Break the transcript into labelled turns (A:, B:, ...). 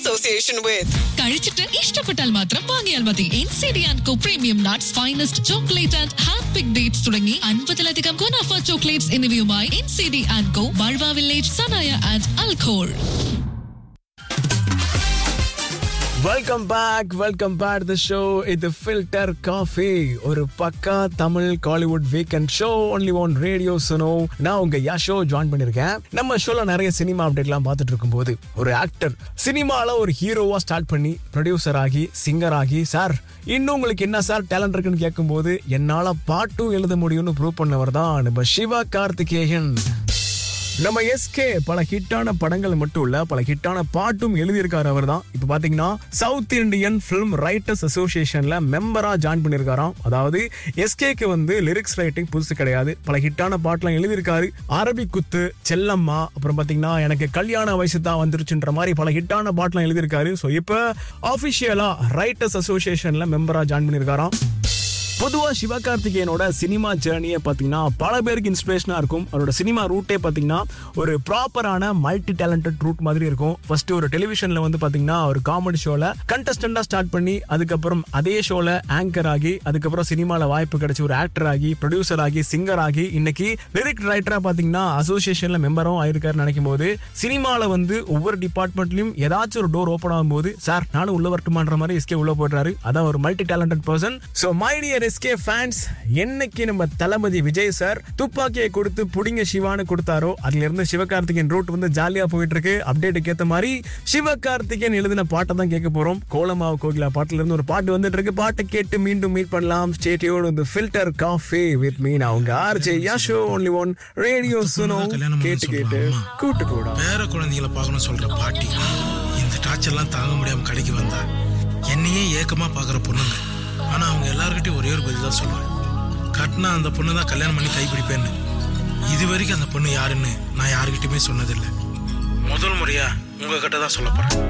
A: association with.
B: കഴിച്ചിട്ട് ഇഷ്ടപ്പെട്ടാൽ മാത്രം വാങ്ങിയാൽ മതി N C D and co premium nuts finest chocolate and hand pick dates തുടങ്ങി അൻപതിലധികം ഗുണാഫ ചോക്ലേറ്റ്സ് എന്നിവയുമായി N C D and co ബൾവ വില്ലേജ് സനായ ആൻഡ് അൽഖോൾ
C: welcome back welcome back the show இது ஃபில்டர் காஃபி ஒரு பக்கா Tamil Kollywood weekend show only one radio Suno நான் உங்க யா ஷோ ஜாயின் பண்ணிருக்கேன் நம்ம ஷோல நிறைய சினிமா அப்டேட்லாம் பார்த்துட்டு இருக்கும்போது ஒரு ஆக்டர் சினிமால ஒரு ஹீரோவா ஸ்டார்ட் பண்ணி ப்ரொடியூசர் ஆகி சிங்கர் ஆகி சார் இன்னும் உங்களுக்கு என்ன சார் டேலண்ட் இருக்குன்னு கேட்கும்போது என்னால பாட்டும் எழுத முடியும்னு ப்ரூவ் பண்ணவர் தான் நம்ம சிவா கார்த்திகேயன் நம்ம எஸ்கே பல ஹிட்டான படங்கள் மட்டும் இல்ல பல ஹிட்டான பாட்டும் எழுதியிருக்காரு அவர் தான் இப்ப பாத்தீங்கன்னா சவுத் இந்தியன் பிலிம் ரைட்டர்ஸ் அசோசியேஷன்ல மெம்பரா ஜாயின் பண்ணிருக்காராம் அதாவது எஸ்கேக்கு வந்து லிரிக்ஸ் ரைட்டிங் புதுசு கிடையாது பல ஹிட்டான பாட்டுலாம் எழுதியிருக்காரு அரபிக் குத்து செல்லம்மா அப்புறம் பாத்தீங்கன்னா எனக்கு கல்யாண வயசு தான் வந்துருச்சுன்ற மாதிரி பல ஹிட்டான பாட்டுலாம் எழுதியிருக்காரு ஸோ இப்போ ஆஃபிஷியலா ரைட்டர்ஸ் அசோசியேஷன்ல மெம்பரா ஜாயின் பண்ணிருக்காராம் பொதுவா சிவகார்த்திகேயனோட சினிமா ஜேர்னியை பார்த்தீங்கன்னா பல பேருக்கு இன்ஸ்பிரேஷனா இருக்கும் அவரோட சினிமா ரூட்டே பார்த்தீங்கன்னா ஒரு ப்ராப்பரான மல்டி டேலண்டட் ரூட் மாதிரி இருக்கும் ஃபர்ஸ்ட் ஒரு டெலிவிஷன்ல வந்து பார்த்தீங்கன்னா ஒரு காமெடி ஷோல கண்டஸ்டண்டா ஸ்டார்ட் பண்ணி அதுக்கப்புறம் அதே ஷோல ஆங்கர் ஆகி அதுக்கப்புறம் சினிமால வாய்ப்பு கிடைச்சி ஒரு ஆக்டர் ஆகி ப்ரொடியூசர் ஆகி சிங்கர் ஆகி இன்னைக்கு லிரிக் ரைட்டரா பார்த்தீங்கன்னா அசோசியேஷன்ல மெம்பரும் ஆயிருக்காரு நினைக்கும் போது சினிமால வந்து ஒவ்வொரு டிபார்ட்மெண்ட்லயும் ஏதாச்சும் ஒரு டோர் ஓப்பன் ஆகும்போது சார் நானும் உள்ள வரட்டுமான்ற மாதிரி எஸ்கே உள்ள போடுறாரு அதான் ஒரு multi talented person so my dear SK fans என்னைக்கு நம்ம தளபதி விஜய் சார் துப்பாக்கியை கொடுத்து புடிங்க சிவான்னு கொடுத்தாரோ அதுல இருந்து சிவகார்த்திகேயன் ரூட் வந்து ஜாலியா போயிட்டு இருக்கு அப்டேட்டுக்கு ஏத்த மாதிரி சிவகார்த்திகேயன் எழுதின பாட்டை தான் கேட்க போறோம் கோலமாவு கோகிலா பாட்டுல இருந்து ஒரு பாட்டு வந்துட்டு இருக்கு பாட்டை கேட்டு மீண்டும் மீட் பண்ணலாம் ஸ்டேட்டியோட இந்த ஃபில்டர் காஃபி வித் மீ நான் உங்க RJ Yasho only one radio Suno
D: கல்யாணம் பண்ண
C: கேட்டு கேட்டு
D: சொல்றான் அம்மா.
C: கூட்டு கூட
D: பேர குழந்தைகளை பார்க்கணும் சொல்ற பாட்டி இந்த டார்ச்சர்லாம் தாங்க முடியாம கடைக்கு வந்தா என்னையே ஏக்கமா பாக்குற பொண்ணுங்க ஆனா அவங்க எல்லார்கிட்டயும் ஒரே ஒரு பதில் தான் சொல்லுவேன் கட்டினா அந்த பொண்ணு தான் கல்யாணம் பண்ணி கைப்பிடிப்பேன்னு இது வரைக்கும் அந்த பொண்ணு யாருன்னு நான் யாருக்கிட்டயுமே சொன்னதில்லை முதல் முறையா உங்ககிட்ட தான் சொல்ல போறேன்